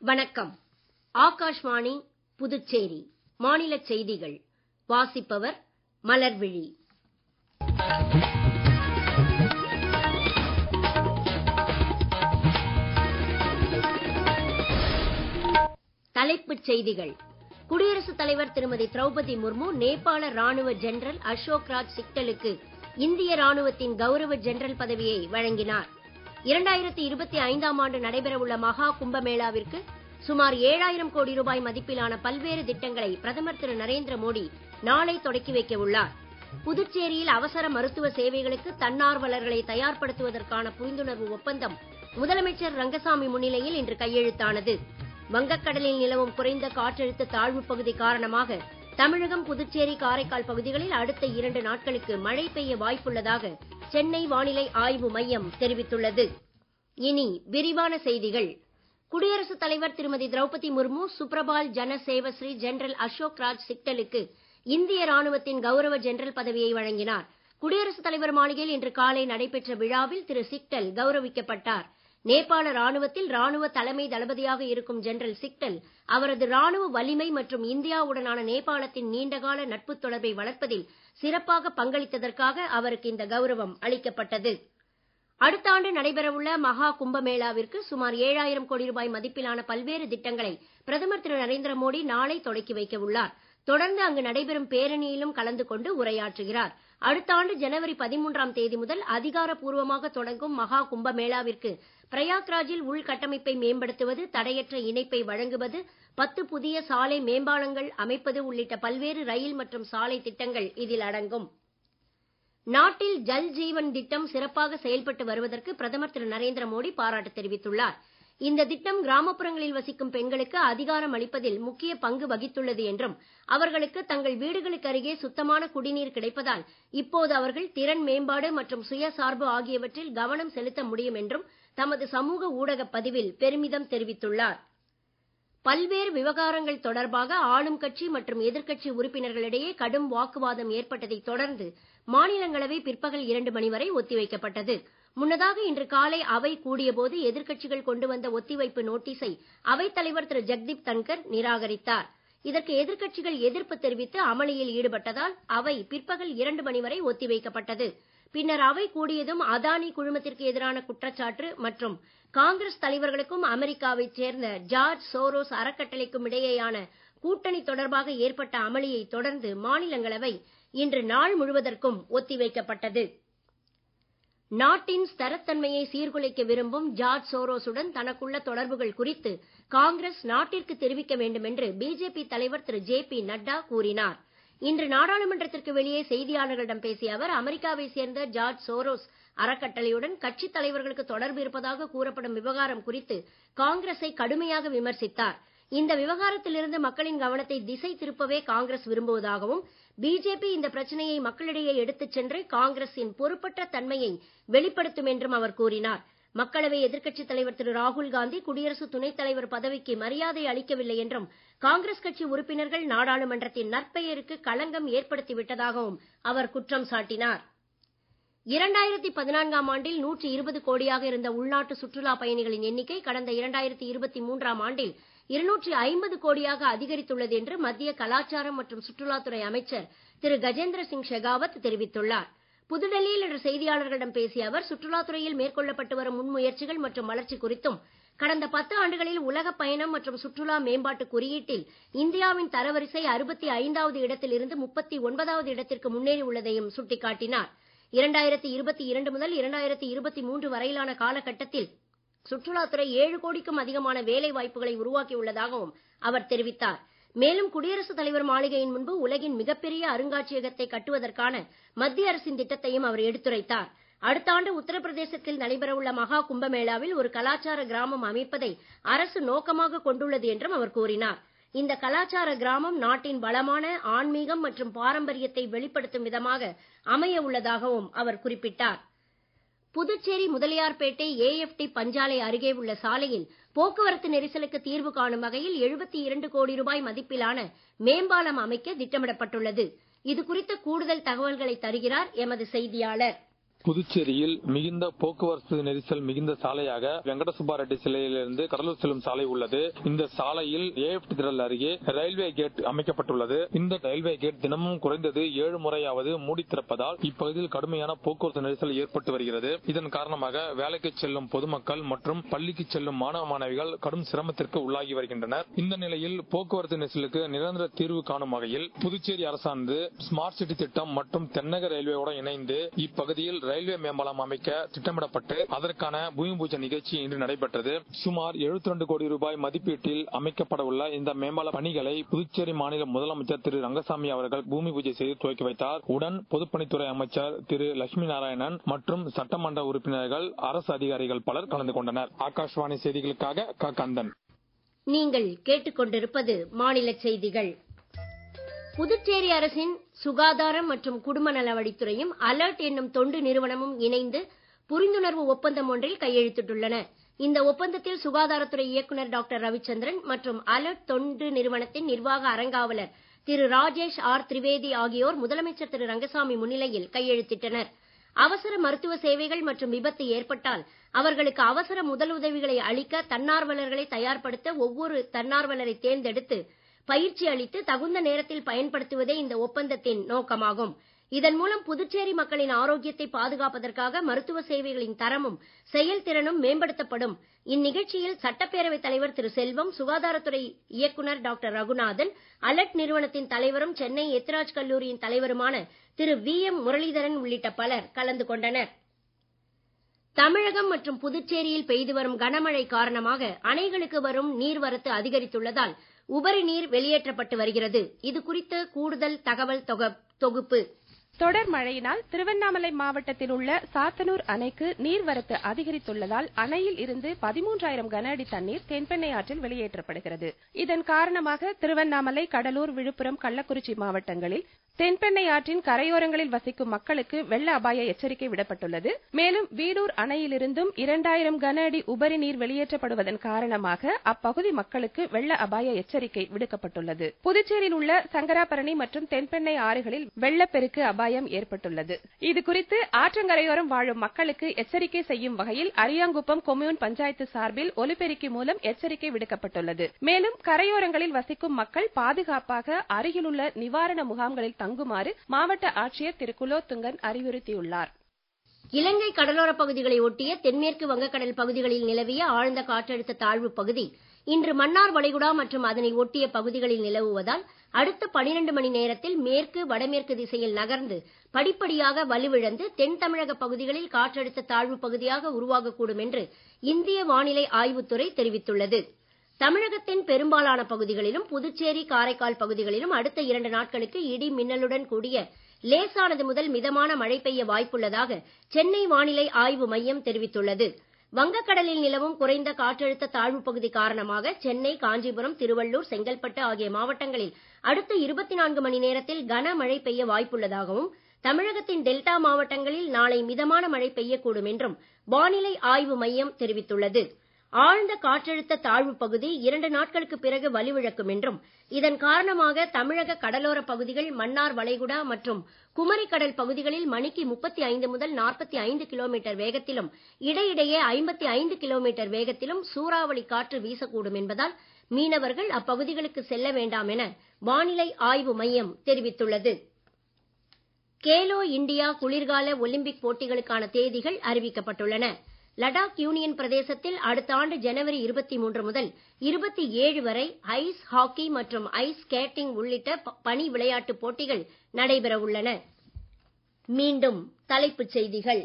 வணக்கம் ஆகாஷ்வாணி புதுச்சேரி மாநிலச் செய்திகள் வாசிப்பவர் மலர்விழி தலைப்புச் செய்திகள் குடியரசுத் தலைவர் திருமதி திரௌபதி முர்மு நேபாள ராணுவ ஜெனரல் அசோக் ராஜ் சிக்டலுக்கு இந்திய ராணுவத்தின் கௌரவ ஜெனரல் பதவியை வழங்கினார் இரண்டாயிரத்தி இருபத்தி ஐந்தாம் ஆண்டு நடைபெறவுள்ள மகா கும்பமேளாவிற்கு சுமார் ஏழாயிரம் கோடி ரூபாய் மதிப்பிலான பல்வேறு திட்டங்களை பிரதமர் திரு நரேந்திர மோடி நாளை தொடக்கி வைக்க உள்ளார் புதுச்சேரியில் அவசர மருத்துவ சேவைகளுக்கு தன்னார்வலர்களை தயார்படுத்துவதற்கான புரிந்துணர்வு ஒப்பந்தம் முதலமைச்சர் ரங்கசாமி முன்னிலையில் இன்று கையெழுத்தானது வங்கக்கடலில் நிலவும் குறைந்த காற்றழுத்த தாழ்வுப் பகுதி காரணமாக தமிழகம் புதுச்சேரி காரைக்கால் பகுதிகளில் அடுத்த இரண்டு நாட்களுக்கு மழை பெய்ய வாய்ப்புள்ளதாக சென்னை வானிலை ஆய்வு மையம் தெரிவித்துள்ளது இனி விரிவான செய்திகள் குடியரசுத் தலைவர் திருமதி திரௌபதி முர்மு சுப்ரபால் ஜன சேவஸ்ரீ ஜெனரல் அசோக் ராஜ் சிக்டலுக்கு இந்திய ராணுவத்தின் கௌரவ ஜெனரல் பதவியை வழங்கினார் குடியரசுத் தலைவர் மாளிகையில் இன்று காலை நடைபெற்ற விழாவில் திரு சிக்டல் கௌரவிக்கப்பட்டார் நேபாள ராணுவத்தில் ராணுவ தலைமை தளபதியாக இருக்கும் ஜெனரல் சிக்டல் அவரது ராணுவ வலிமை மற்றும் இந்தியாவுடனான நேபாளத்தின் நீண்டகால நட்புத் தொடர்பை வளர்ப்பதில் சிறப்பாக பங்களித்ததற்காக அவருக்கு இந்த கௌரவம் அளிக்கப்பட்டது அடுத்த ஆண்டு நடைபெறவுள்ள மகா கும்பமேளாவிற்கு சுமார் ஏழாயிரம் கோடி ரூபாய் மதிப்பிலான பல்வேறு திட்டங்களை பிரதமர் திரு நரேந்திர மோடி நாளை தொடக்கி வைக்க உள்ளார் தொடர்ந்து அங்கு நடைபெறும் பேரணியிலும் கலந்து கொண்டு உரையாற்றுகிறார் அடுத்த ஆண்டு ஜனவரி பதிமூன்றாம் தேதி முதல் அதிகாரப்பூர்வமாக தொடங்கும் மகா கும்பமேளாவிற்கு பிரயாக்ராஜில் உள்கட்டமைப்பை மேம்படுத்துவது தடையற்ற இணைப்பை வழங்குவது பத்து புதிய சாலை மேம்பாலங்கள் அமைப்பது உள்ளிட்ட பல்வேறு ரயில் மற்றும் சாலை திட்டங்கள் இதில் அடங்கும் நாட்டில் ஜல் ஜீவன் திட்டம் சிறப்பாக செயல்பட்டு வருவதற்கு பிரதமர் திரு நரேந்திர மோடி பாராட்டு தெரிவித்துள்ளார் இந்த திட்டம் கிராமப்புறங்களில் வசிக்கும் பெண்களுக்கு அதிகாரம் அளிப்பதில் முக்கிய பங்கு வகித்துள்ளது என்றும் அவர்களுக்கு தங்கள் வீடுகளுக்கு அருகே சுத்தமான குடிநீர் கிடைப்பதால் இப்போது அவர்கள் திறன் மேம்பாடு மற்றும் சுயசார்பு ஆகியவற்றில் கவனம் செலுத்த முடியும் என்றும் தமது சமூக ஊடகப் பதிவில் பெருமிதம் தெரிவித்துள்ளார் பல்வேறு விவகாரங்கள் தொடர்பாக ஆளும் கட்சி மற்றும் எதிர்க்கட்சி உறுப்பினர்களிடையே கடும் வாக்குவாதம் ஏற்பட்டதை தொடர்ந்து மாநிலங்களவை பிற்பகல் இரண்டு மணி வரை ஒத்திவைக்கப்பட்டது முன்னதாக இன்று காலை அவை கூடியபோது எதிர்க்கட்சிகள் கொண்டு வந்த ஒத்திவைப்பு நோட்டீஸை அவைத் தலைவர் திரு ஜெக்தீப் தன்கர் நிராகரித்தார் இதற்கு எதிர்க்கட்சிகள் எதிர்ப்பு தெரிவித்து அமளியில் ஈடுபட்டதால் அவை பிற்பகல் இரண்டு மணி வரை ஒத்திவைக்கப்பட்டது பின்னர் அவை கூடியதும் அதானி குழுமத்திற்கு எதிரான குற்றச்சாட்டு மற்றும் காங்கிரஸ் தலைவர்களுக்கும் அமெரிக்காவைச் சேர்ந்த ஜார்ஜ் சோரோஸ் அறக்கட்டளைக்கும் இடையேயான கூட்டணி தொடர்பாக ஏற்பட்ட அமளியை தொடர்ந்து மாநிலங்களவை இன்று நாள் முழுவதற்கும் ஒத்திவைக்கப்பட்டது நாட்டின் ஸ்திரத்தன்மையை சீர்குலைக்க விரும்பும் ஜார்ஜ் சோரோஸுடன் தனக்குள்ள தொடர்புகள் குறித்து காங்கிரஸ் நாட்டிற்கு தெரிவிக்க வேண்டும் என்று பிஜேபி தலைவர் திரு ஜே பி நட்டா கூறினார் இன்று நாடாளுமன்றத்திற்கு வெளியே செய்தியாளர்களிடம் பேசிய அவர் அமெரிக்காவை சேர்ந்த ஜார்ஜ் சோரோஸ் அறக்கட்டளையுடன் கட்சித் தலைவர்களுக்கு தொடர்பு இருப்பதாக கூறப்படும் விவகாரம் குறித்து காங்கிரஸை கடுமையாக விமர்சித்தார் இந்த விவகாரத்திலிருந்து மக்களின் கவனத்தை திசை திருப்பவே காங்கிரஸ் விரும்புவதாகவும் பிஜேபி இந்த பிரச்சனையை மக்களிடையே எடுத்துச் சென்று காங்கிரசின் பொறுப்பற்ற தன்மையை வெளிப்படுத்தும் என்றும் அவர் கூறினார் மக்களவை எதிர்க்கட்சித் தலைவர் திரு ராகுல் காந்தி குடியரசு துணைத் தலைவர் பதவிக்கு மரியாதை அளிக்கவில்லை என்றும் காங்கிரஸ் கட்சி உறுப்பினர்கள் நாடாளுமன்றத்தின் நற்பெயருக்கு களங்கம் ஏற்படுத்தி விட்டதாகவும் அவர் குற்றம் சாட்டினார் இரண்டாயிரத்தி பதினான்காம் ஆண்டில் நூற்றி இருபது கோடியாக இருந்த உள்நாட்டு சுற்றுலா பயணிகளின் எண்ணிக்கை கடந்த இரண்டாயிரத்தி இருபத்தி மூன்றாம் ஆண்டில் இருநூற்றி ஐம்பது கோடியாக அதிகரித்துள்ளது என்று மத்திய கலாச்சாரம் மற்றும் சுற்றுலாத்துறை அமைச்சர் திரு கஜேந்திர சிங் ஷெகாவத் தெரிவித்துள்ளார் புதுடெல்லியில் இன்று செய்தியாளர்களிடம் பேசிய அவர் சுற்றுலாத்துறையில் மேற்கொள்ளப்பட்டு வரும் முன்முயற்சிகள் மற்றும் வளர்ச்சி குறித்தும் கடந்த பத்து ஆண்டுகளில் உலக பயணம் மற்றும் சுற்றுலா மேம்பாட்டு குறியீட்டில் இந்தியாவின் தரவரிசை அறுபத்தி ஐந்தாவது இடத்தில் இருந்து முப்பத்தி ஒன்பதாவது இடத்திற்கு முன்னேறி உள்ளதையும் சுட்டிக்காட்டினார் இரண்டாயிரத்தி இருபத்தி இரண்டு முதல் இரண்டாயிரத்தி இருபத்தி மூன்று வரையிலான காலகட்டத்தில் சுற்றுலாத்துறை ஏழு கோடிக்கும் அதிகமான வேலை வாய்ப்புகளை உருவாக்கி உள்ளதாகவும் அவர் தெரிவித்தார் மேலும் குடியரசுத் தலைவர் மாளிகையின் முன்பு உலகின் மிகப்பெரிய அருங்காட்சியகத்தை கட்டுவதற்கான மத்திய அரசின் திட்டத்தையும் அவர் எடுத்துரைத்தார் அடுத்த ஆண்டு உத்தரப்பிரதேசத்தில் நடைபெறவுள்ள மகா கும்பமேளாவில் ஒரு கலாச்சார கிராமம் அமைப்பதை அரசு நோக்கமாக கொண்டுள்ளது என்றும் அவர் கூறினார் இந்த கலாச்சார கிராமம் நாட்டின் வளமான ஆன்மீகம் மற்றும் பாரம்பரியத்தை வெளிப்படுத்தும் விதமாக அமைய உள்ளதாகவும் அவர் குறிப்பிட்டார் புதுச்சேரி முதலியார்பேட்டை ஏஎப்டி பஞ்சாலை அருகே உள்ள சாலையில் போக்குவரத்து நெரிசலுக்கு தீர்வு காணும் வகையில் எழுபத்தி இரண்டு கோடி ரூபாய் மதிப்பிலான மேம்பாலம் அமைக்க திட்டமிடப்பட்டுள்ளது இது குறித்த கூடுதல் தகவல்களை தருகிறார் எமது செய்தியாளர் புதுச்சேரியில் மிகுந்த போக்குவரத்து நெரிசல் மிகுந்த சாலையாக வெங்கடசுப்பா ரெட்டி சிலையிலிருந்து கடலூர் செல்லும் சாலை உள்ளது இந்த சாலையில் ஏஎஃப் திடல் அருகே ரயில்வே கேட் அமைக்கப்பட்டுள்ளது இந்த ரயில்வே கேட் தினமும் குறைந்தது ஏழு முறையாவது மூடி திறப்பதால் இப்பகுதியில் கடுமையான போக்குவரத்து நெரிசல் ஏற்பட்டு வருகிறது இதன் காரணமாக வேலைக்கு செல்லும் பொதுமக்கள் மற்றும் பள்ளிக்கு செல்லும் மாணவ மாணவிகள் கடும் சிரமத்திற்கு உள்ளாகி வருகின்றனர் இந்த நிலையில் போக்குவரத்து நெரிசலுக்கு நிரந்தர தீர்வு காணும் வகையில் புதுச்சேரி அரசானது ஸ்மார்ட் சிட்டி திட்டம் மற்றும் தென்னக ரயில்வேயுடன் இணைந்து இப்பகுதியில் ரயில்வே மேம்பாலம் அமைக்க திட்டமிடப்பட்டு அதற்கான பூமி பூஜை நிகழ்ச்சி இன்று நடைபெற்றது சுமார் 72 கோடி ரூபாய் மதிப்பீட்டில் அமைக்கப்பட உள்ள இந்த மேம்பால பணிகளை புதுச்சேரி மாநில முதலமைச்சர் திரு ரங்கசாமி அவர்கள் பூமி பூஜை செய்து துவக்கி வைத்தார் உடன் பொதுப்பணித்துறை அமைச்சர் திரு லட்சுமி நாராயணன் மற்றும் சட்டமன்ற உறுப்பினர்கள் அரசு அதிகாரிகள் பலர் கலந்து கொண்டனர் ஆகாஷ்வாணி செய்திகளுக்காக க கந்தன் நீங்கள் கேட்டுக்கொண்டிருப்பது மாநில செய்திகள் புதுச்சேரி அரசின் சுகாதாரம் மற்றும் குடும்ப நலவழித்துறையும் அலர்ட் என்னும் தொண்டு நிறுவனமும் இணைந்து புரிந்துணர்வு ஒப்பந்தம் ஒன்றில் கையெழுத்திட்டுள்ளன இந்த ஒப்பந்தத்தில் சுகாதாரத்துறை இயக்குநர் டாக்டர் ரவிச்சந்திரன் மற்றும் அலர்ட் தொண்டு நிறுவனத்தின் நிர்வாக அரங்காவலர் திரு ராஜேஷ் ஆர் திரிவேதி ஆகியோர் முதலமைச்சர் திரு ரங்கசாமி முன்னிலையில் கையெழுத்திட்டனர் அவசர மருத்துவ சேவைகள் மற்றும் விபத்து ஏற்பட்டால் அவர்களுக்கு அவசர முதலுதவிகளை அளிக்க தன்னார்வலர்களை தயார்படுத்த ஒவ்வொரு தன்னார்வலரை தேர்ந்தெடுத்து பயிற்சி அளித்து தகுந்த நேரத்தில் பயன்படுத்துவதே இந்த ஒப்பந்தத்தின் நோக்கமாகும் இதன் மூலம் புதுச்சேரி மக்களின் ஆரோக்கியத்தை பாதுகாப்பதற்காக மருத்துவ சேவைகளின் தரமும் செயல்திறனும் மேம்படுத்தப்படும் இந்நிகழ்ச்சியில் சட்டப்பேரவைத் தலைவர் திரு செல்வம் சுகாதாரத்துறை இயக்குநர் டாக்டர் ரகுநாதன் அலர்ட் நிறுவனத்தின் தலைவரும் சென்னை எத்திராஜ் கல்லூரியின் தலைவருமான திரு வி எம் முரளிதரன் உள்ளிட்ட பலர் கலந்து கொண்டனர் தமிழகம் மற்றும் புதுச்சேரியில் பெய்து வரும் கனமழை காரணமாக அணைகளுக்கு வரும் நீர்வரத்து அதிகரித்துள்ளதால் உபரி நீர் வெளியேற்றப்பட்டு வருகிறது இது குறித்த கூடுதல் தகவல் தொகுப்பு தொடர் மழையினால் திருவண்ணாமலை மாவட்டத்தில் உள்ள சாத்தனூர் அணைக்கு நீர்வரத்து அதிகரித்துள்ளதால் அணையில் இருந்து பதிமூன்றாயிரம் கன அடி தண்ணீர் தென்பெண்ணை ஆற்றில் வெளியேற்றப்படுகிறது இதன் காரணமாக திருவண்ணாமலை கடலூர் விழுப்புரம் கள்ளக்குறிச்சி மாவட்டங்களில் தென்பெண்ணை ஆற்றின் கரையோரங்களில் வசிக்கும் மக்களுக்கு வெள்ள அபாய எச்சரிக்கை விடப்பட்டுள்ளது மேலும் வீடூர் அணையிலிருந்தும் இரண்டாயிரம் கன அடி உபரி நீர் வெளியேற்றப்படுவதன் காரணமாக அப்பகுதி மக்களுக்கு வெள்ள அபாய எச்சரிக்கை விடுக்கப்பட்டுள்ளது புதுச்சேரியில் உள்ள சங்கராபரணி மற்றும் தென்பெண்ணை ஆறுகளில் வெள்ளப்பெருக்கு அபாயம் ஏற்பட்டுள்ளது இது குறித்து ஆற்றங்கரையோரம் வாழும் மக்களுக்கு எச்சரிக்கை செய்யும் வகையில் அரியாங்குப்பம் கொம்யூன் பஞ்சாயத்து சார்பில் ஒலிபெருக்கி மூலம் எச்சரிக்கை விடுக்கப்பட்டுள்ளது மேலும் கரையோரங்களில் வசிக்கும் மக்கள் பாதுகாப்பாக அருகிலுள்ள நிவாரண முகாம்களில் தங்குமாறு மாவட்ட ஆட்சியர் திரு குலோத்துங்கன் அறிவுறுத்தியுள்ளார் இலங்கை கடலோரப் பகுதிகளை ஒட்டிய தென்மேற்கு வங்கக்கடல் பகுதிகளில் நிலவிய ஆழ்ந்த காற்றழுத்த தாழ்வு பகுதி இன்று மன்னார் வளைகுடா மற்றும் அதனை ஒட்டிய பகுதிகளில் நிலவுவதால் அடுத்த 12 மணி நேரத்தில் மேற்கு வடமேற்கு திசையில் நகர்ந்து படிப்படியாக வலுவிழந்து தென் தமிழக பகுதிகளில் காற்றழுத்த தாழ்வு பகுதியாக உருவாகக்கூடும் என்று இந்திய வானிலை ஆய்வுத்துறை தெரிவித்துள்ளது தமிழகத்தின் பெரும்பாலான பகுதிகளிலும் புதுச்சேரி காரைக்கால் பகுதிகளிலும் அடுத்த இரண்டு நாட்களுக்கு இடி மின்னலுடன் கூடிய லேசானது முதல் மிதமான மழை பெய்ய வாய்ப்புள்ளதாக சென்னை வானிலை ஆய்வு மையம் தெரிவித்துள்ளது வங்கக்கடலில் நிலவும் குறைந்த காற்றழுத்த தாழ்வு பகுதி காரணமாக சென்னை காஞ்சிபுரம் திருவள்ளூர் செங்கல்பட்டு ஆகிய மாவட்டங்களில் அடுத்த 24 மணி நேரத்தில் கனமழை பெய்ய வாய்ப்புள்ளதாகவும் தமிழகத்தின் டெல்டா மாவட்டங்களில் நாளை மிதமான மழை பெய்யக்கூடும் என்றும் வானிலை ஆய்வு மையம் தெரிவித்துள்ளது ஆழ்ந்த காற்றழுத்த தாழ்வு பகுதி இரண்டு நாட்களுக்கு பிறகு வலுவிழக்கும் என்றும் இதன் காரணமாக தமிழக கடலோர பகுதிகள் மன்னார் வளைகுடா மற்றும் குமரி கடல் பகுதிகளில் மணிக்கு 35 முதல் 45 கிலோமீட்டர் வேகத்திலும் இடையிடையே 55 கிலோமீட்டர் வேகத்திலும் சூறாவளி காற்று வீசக்கூடும் என்பதால் மீனவர்கள் அப்பகுதிகளுக்கு செல்ல வேண்டாம் என வானிலை ஆய்வு மையம் தெரிவித்துள்ளது கேலோ இண்டியா குளிர்கால ஒலிம்பிக் போட்டிகளுக்கான தேதிகள் அறிவிக்கப்பட்டுள்ளன லடாக் யூனியன் பிரதேசத்தில் அடுத்த ஆண்டு ஜனவரி 23 முதல் 27 வரை ஐஸ் ஹாக்கி மற்றும் ஐஸ் ஸ்கேட்டிங் உள்ளிட்ட பனி விளையாட்டுப் போட்டிகள் நடைபெற உள்ளன மீண்டும் தலைப்புச் செய்திகள்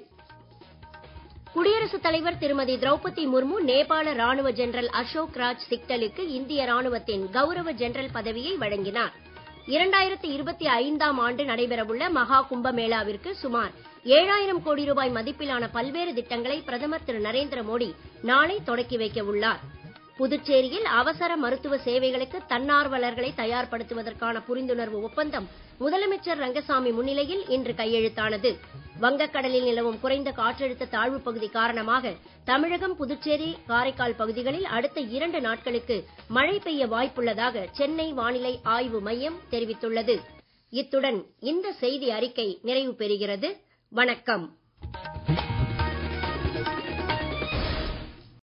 குடியரசுத் தலைவர் திருமதி திரௌபதி முர்மு நேபாள ராணுவ ஜெனரல் அசோக் ராஜ் சிக்டலுக்கு இந்திய ராணுவத்தின் கௌரவ ஜெனரல் பதவியை வழங்கினார் இரண்டாயிரத்தி இருபத்தி ஐந்தாம் ஆண்டு நடைபெறவுள்ள மகா கும்பமேளாவிற்கு சுமார் ஏழாயிரம் கோடி ரூபாய் மதிப்பிலான பல்வேறு திட்டங்களை பிரதமர் திரு நரேந்திர மோடி நாளை தொடக்கி வைக்க உள்ளார் புதுச்சேரியில் அவசர மருத்துவ சேவைகளுக்கு தன்னார்வலர்களை தயார்படுத்துவதற்கான புரிந்துணர்வு ஒப்பந்தம் முதலமைச்சர் ரங்கசாமி முன்னிலையில் இன்று கையெழுத்தானது வங்கக்கடலில் நிலவும் குறைந்த காற்றழுத்த தாழ்வு பகுதி காரணமாக தமிழகம் புதுச்சேரி காரைக்கால் பகுதிகளில் அடுத்த இரண்டு நாட்களுக்கு மழை பெய்ய வாய்ப்புள்ளதாக சென்னை வானிலை ஆய்வு மையம் தெரிவித்துள்ளது இத்துடன் இந்த செய்தி அறிக்கை நிறைவு பெறுகிறது வணக்கம்